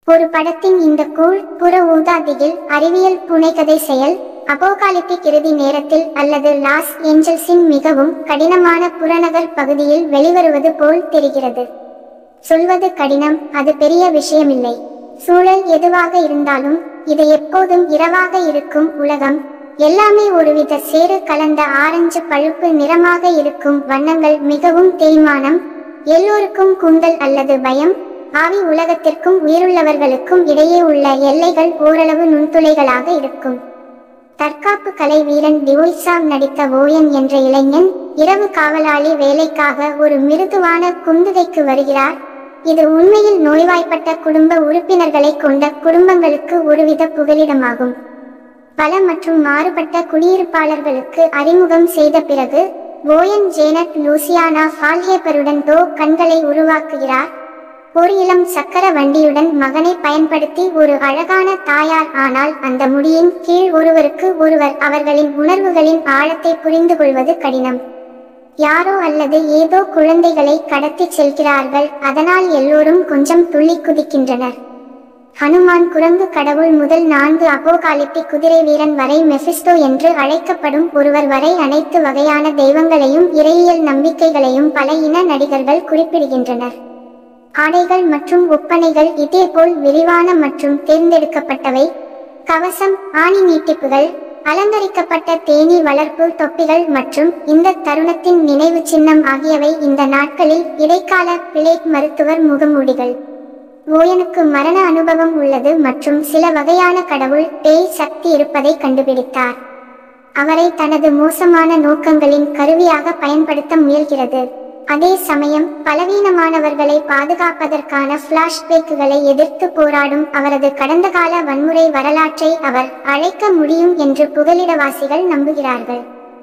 ஒரு படத்தின் இந்த கூழ் புற ஊதாதியில் அறிவியல் புனைகதை செயல் அபோகாலிப்டிக் இறுதி நேரத்தில் அல்லது லாஸ் ஏஞ்சல்ஸின் மிகவும் கடினமான புறநகர் பகுதியில் வெளிவருவது போல் தெரிகிறது சொல்வது கடினம் அது பெரிய விஷயமில்லை சூழல் எதுவாக இருந்தாலும் இது எப்போதும் இரவாக இருக்கும் உலகம் எல்லாமே ஒருவித சேறு கலந்த ஆரஞ்சு பழுப்பு நிறமாக இருக்கும் வண்ணங்கள் மிகவும் தேய்மானம் எல்லோருக்கும் கூந்தல் அல்லது பயம் ஆவி உலகத்திற்கும் உயிருள்ளவர்களுக்கும் இடையே உள்ள எல்லைகள் ஓரளவு நுண்துளைகளாக இருக்கும் தற்காப்பு கலை வீரன் டிவோய்சாம் நடித்த ஓயன் என்ற இளைஞன் இரவு காவலாளி வேலைக்காக ஒரு மிருதுவான குந்துகைக்கு வருகிறார் இது உண்மையில் நோய்வாய்ப்பட்ட குடும்ப உறுப்பினர்களை கொண்ட குடும்பங்களுக்கு ஒருவித புகலிடமாகும் பல மற்றும் மாறுபட்ட குடியிருப்பாளர்களுக்கு அறிமுகம் செய்த பிறகு ஓயன் ஜேனட் லூசியானா ஃபால்ஹேப்பருடன் தோ கண்களை உருவாக்குகிறார் ஒரு இளம் சக்கர வண்டியுடன் மகனை பயன்படுத்தி ஒரு அழகான தாயார் ஆனால் அந்த முடியின் கீழ் ஒருவருக்கு ஒருவர் அவர்களின் உணர்வுகளின் ஆழத்தை புரிந்து கொள்வது கடினம் யாரோ அல்லது ஏதோ குழந்தைகளை கடத்திச் செல்கிறார்கள் அதனால் எல்லோரும் கொஞ்சம் துள்ளி குதிக்கின்றனர் ஹனுமான் குரங்கு கடவுள் முதல் நான்கு அபோகாலிப்டிக் குதிரை வீரன் வரை மெஃபிஸ்டோ என்று அழைக்கப்படும் ஒருவர் வரை அனைத்து வகையான தெய்வங்களையும் இறையியல் நம்பிக்கைகளையும் பல இன நடிகர்கள் குறிப்பிடுகின்றனர் ஆடைகள் மற்றும் ஒப்பனைகள் இதேபோல் விரிவான மற்றும் தேர்ந்தெடுக்கப்பட்டவை கவசம் ஆணி நீட்டிப்புகள் அலங்கரிக்கப்பட்ட தேனீ வளர்ப்பு தொப்பிகள் மற்றும் இந்த தருணத்தின் நினைவு சின்னம் ஆகியவை இந்த நாட்களில் இடைக்கால பிளேட் மருத்துவர் முகமூடிகள் ஓயனுக்கு மரண அனுபவம் உள்ளது மற்றும் சில வகையான கடவுள் பேய் சக்தி இருப்பதை கண்டுபிடித்தார் அவரை தனது மோசமான நோக்கங்களின் கருவியாக பயன்படுத்த முயல்கிறது அதே சமயம் பலவீனமானவர்களை பாதுகாப்பதற்கான பிளாஷ்பேக்குகளை எதிர்த்து போராடும் அவரது கடந்த கால வன்முறை வரலாற்றை அவர் அழைக்க முடியும் என்று புகலிடவாசிகள் நம்புகிறார்கள்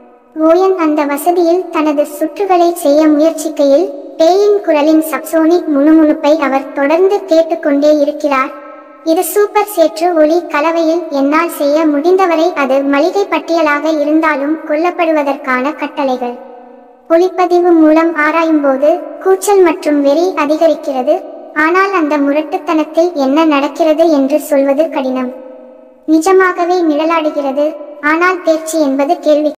ஓயன் அந்த வசதியில் தனது சுற்றுகளை செய்ய முயற்சிக்கையில் பேயின் குரலின் சப்சோனிக் முணுமுணுப்பை அவர் தொடர்ந்து கேட்டுக்கொண்டே இருக்கிறார் இது சூப்பர் சேற்று ஒளி கலவையில் என்னால் செய்ய முடிந்தவரை அது மளிகை பட்டியலாக இருந்தாலும் கொல்லப்படுவதற்கான கட்டளைகள் ஒளிப்பதிவு மூலம் ஆராயும்போது கூச்சல் மற்றும் வெறி அதிகரிக்கிறது ஆனால் அந்த முரட்டுத்தனத்தில் என்ன நடக்கிறது என்று சொல்வது கடினம் நிஜமாகவே நிழலாடுகிறது ஆனால் தேர்ச்சி என்பது கேள்வி